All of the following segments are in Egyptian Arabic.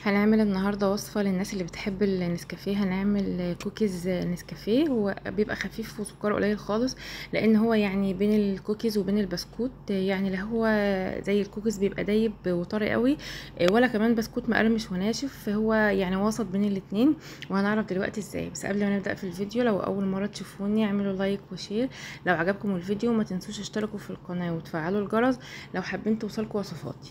هنعمل النهاردة وصفة للناس اللي بتحب النسكافيه هنعمل كوكيز نسكافيه هو بيبقى خفيف وسكره قليل خالص لان هو يعني بين الكوكيز وبين البسكوت يعني لا هو زي الكوكيز بيبقى دايب وطري قوي ولا كمان بسكوت مقرمش وناشف هو يعني وسط بين الاتنين وهنعرف دلوقتي ازاي بس قبل ما نبدأ في الفيديو لو اول مرة تشوفوني اعملوا لايك وشير لو عجبكم الفيديو ما تنسوش اشتركوا في القناة وتفعلوا الجرس لو حابين توصلكوا وصفاتي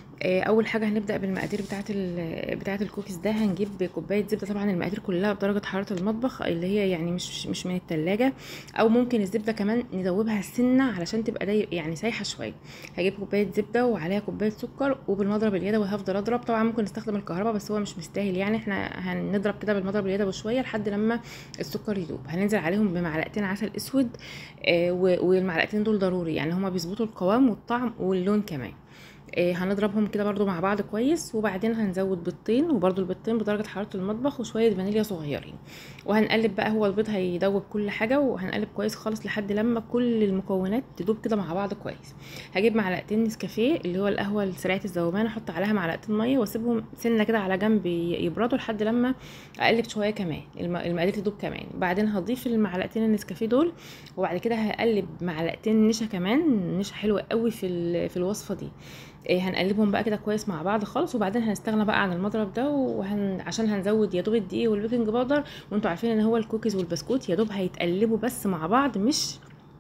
اول حاجه هنبدا بالمقادير بتاعه بتاعه الكوكيز ده هنجيب كوبايه زبده طبعا المقادير كلها بدرجه حراره المطبخ اللي هي يعني مش مش من التلاجة او ممكن الزبده كمان ندوبها سنه علشان تبقى دي يعني سايحه شويه هجيب كوبايه زبده وعليها كوبايه سكر وبالمضرب اليدوي هفضل اضرب طبعا ممكن نستخدم الكهرباء بس هو مش مستاهل يعني احنا هنضرب كده بالمضرب اليدوي شويه لحد لما السكر يدوب هننزل عليهم بمعلقتين عسل اسود آه والمعلقتين دول ضروري يعني هما بيظبطوا القوام والطعم واللون كمان هنضربهم كده برضو مع بعض كويس وبعدين هنزود بيضتين وبرضو البيضتين بدرجه حراره المطبخ وشويه فانيليا صغيرين وهنقلب بقى هو البيض هيدوب كل حاجه وهنقلب كويس خالص لحد لما كل المكونات تدوب كده مع بعض كويس هجيب معلقتين نسكافيه اللي هو القهوه سريعه الذوبان احط عليها معلقتين ميه واسيبهم سنه كده على جنب يبردوا لحد لما اقلب شويه كمان المقادير تدوب كمان بعدين هضيف المعلقتين النسكافيه دول وبعد كده هقلب معلقتين نشا كمان نشا حلوه قوي في في الوصفه دي هنقلبهم بقى كده كويس مع بعض خالص وبعدين هنستغنى بقى عن المضرب ده وهن... عشان هنزود يا دوب الدقيق والبيكنج باودر وانتوا عارفين ان هو الكوكيز والبسكوت يا دوب هيتقلبوا بس مع بعض مش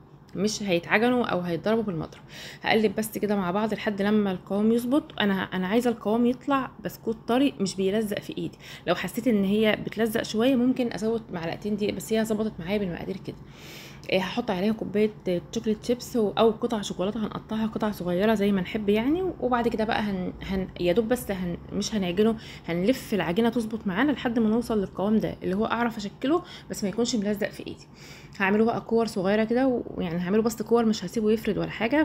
مش هيتعجنوا او هيتضربوا بالمضرب هقلب بس كده مع بعض لحد لما القوام يظبط انا انا عايزه القوام يطلع بسكوت طري مش بيلزق في ايدي لو حسيت ان هي بتلزق شويه ممكن ازود معلقتين دقيق بس هي ظبطت معايا بالمقادير كده هحط عليها كوبايه شوكليت شيبس او قطع شوكولاته هنقطعها قطع صغيره زي ما نحب يعني وبعد كده بقى هن, هن يا دوب بس هن مش هنعجنه هنلف العجينه تظبط معانا لحد ما نوصل للقوام ده اللي هو اعرف اشكله بس ما يكونش ملزق في ايدي هعمله بقى كور صغيره كده ويعني هعمله بس كور مش هسيبه يفرد ولا حاجه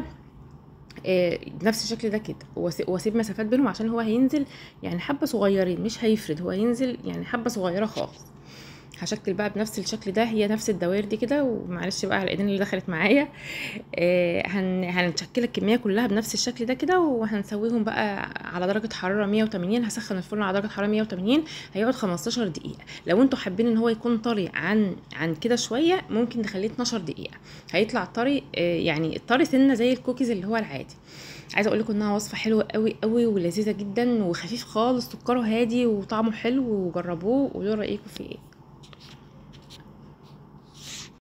آه نفس الشكل ده كده واسيب مسافات بينهم عشان هو هينزل يعني حبه صغيرين مش هيفرد هو هينزل يعني حبه صغيره خالص هشكل بقى بنفس الشكل ده هي نفس الدوائر دي كده ومعلش بقى على الايدين اللي دخلت معايا آه هن هنشكل الكميه كلها بنفس الشكل ده كده وهنسويهم بقى على درجه حراره 180 هسخن الفرن على درجه حراره 180 هيقعد 15 دقيقه لو انتوا حابين ان هو يكون طري عن عن كده شويه ممكن نخليه 12 دقيقه هيطلع طري آه يعني الطري سنه زي الكوكيز اللي هو العادي عايزه اقول لكم انها وصفه حلوه قوي قوي ولذيذه جدا وخفيف خالص سكره هادي وطعمه حلو وجربوه وقولوا رايكم فيه ايه